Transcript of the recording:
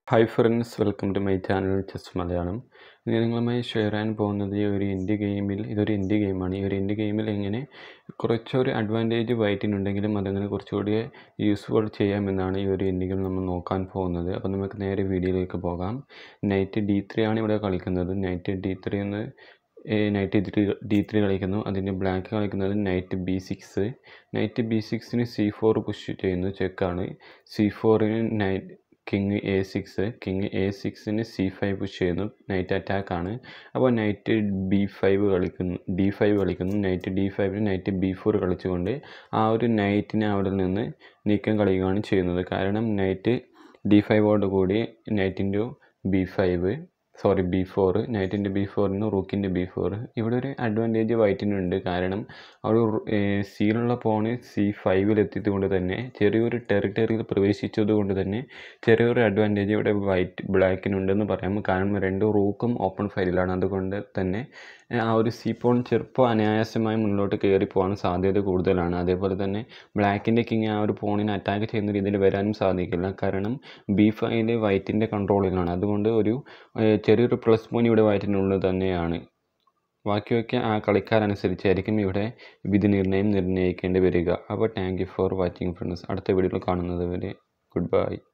hi friends welcome to my channel chess Malayalam ഇന്ന് നിങ്ങളുമായി share ചെയ്യാൻ പോകുന്നത് ഈ ഒരു ഇന്ത്യ ഗെയിമിൽ ഇതൊരു ഇന്ത്യ ഗെയിമാണ് ഈ ഒരു ഇന്ത്യ ഗെയിമിൽ എങ്ങനെ കുറച്ചൊരു അഡ്വാൻറ്റേജ് വൈറ്റിനുണ്ടെങ്കിലും അതങ്ങനെ കുറച്ചുകൂടി യൂസ്ഫുൾ ചെയ്യാമെന്നാണ് ഈ ഒരു ഇന്ത്യ ഗെയിം നമ്മൾ നോക്കാൻ പോകുന്നത് അപ്പോൾ നമുക്ക് നേരെ വീഡിയോയിലേക്ക് പോകാം നൈറ്റ് ഡി ത്രീ ആണ് ഇവിടെ കളിക്കുന്നത് നൈറ്റ് ഡി ത്രീ എന്ന് നൈറ്റ് ത്രീ ഡി ത്രീ കളിക്കുന്നു അതിൻ്റെ ബ്ലാക്ക് കളിക്കുന്നത് knight B six knight B സിക്സിന് സി ഫോർ പുഷ് ചെയ്യുന്നു ചെക്കാണ് സി ഫോറിന് knight king A six king A സിക്സിന് സി ഫൈവ് പുഷ് ചെയ്യുന്നു നൈറ്റ് അറ്റാക്ക് ആണ് അപ്പോൾ നൈറ്റ് ബി ഫൈവ് കളിക്കുന്നു ഡി ഫൈവ് കളിക്കുന്നു നൈറ്റ് ഡി ഫൈവിന് നൈറ്റ് ബി ഫോർ കളിച്ചുകൊണ്ട് ആ ഒരു നൈറ്റിനെ അവിടെ നിന്ന് നീക്കം കളിക്കുകയാണ് ചെയ്യുന്നത് കാരണം നൈറ്റ് ഡി ഫൈവോട് കൂടി നൈറ്റിൻ്റെ B five sorry B four നൈറ്റിൻ്റെ ബി ഫോറിന് റൂക്കിൻ്റെ ബി ഫോർ ഇവിടെ ഒരു അഡ്വാൻറ്റേജ് വൈറ്റിനുണ്ട് കാരണം ആ ഒരു സീലുള്ള പോണ് സി ഫൈവിലെത്തിയത് കൊണ്ട് തന്നെ ചെറിയൊരു ടെറിട്ടറിയിൽ പ്രവേശിച്ചത് കൊണ്ട് തന്നെ ചെറിയൊരു അഡ്വാൻറ്റേജ് ഇവിടെ വൈറ്റ് ബ്ലാക്കിനുണ്ടെന്ന് പറയാം കാരണം രണ്ട് റൂക്കും ഓപ്പൺ ഫയലിലാണ് അതുകൊണ്ട് തന്നെ ആ ഒരു സി പോൺ ചെറുപ്പം അനായാസമായി മുന്നോട്ട് കയറി പോകാൻ സാധ്യത കൂടുതലാണ് അതേപോലെ തന്നെ ബ്ലാക്കിൻ്റെ കിങ് ആ ഒരു പോണിനെ അറ്റാക്ക് ചെയ്യുന്ന രീതിയിൽ വരാനും സാധിക്കില്ല കാരണം ബി ഫൈവില് വൈറ്റിൻ്റെ കൺട്രോളിലാണ് അതുകൊണ്ട് ഒരു ചെറിയൊരു പ്ലസ് പോയിന്റ് ഇവിടെ വൈറ്റിനുള്ളത് തന്നെയാണ് ബാക്കിയൊക്കെ ആ കളിക്കാരനുസരിച്ചായിരിക്കും ഇവിടെ വിധി നിർണ്ണയം നിർണ്ണയിക്കേണ്ടി വരിക അപ്പോൾ thank you for watching friends അടുത്ത വീഡിയോയിൽ കാണുന്നത് വരെ ഗുഡ് ബൈ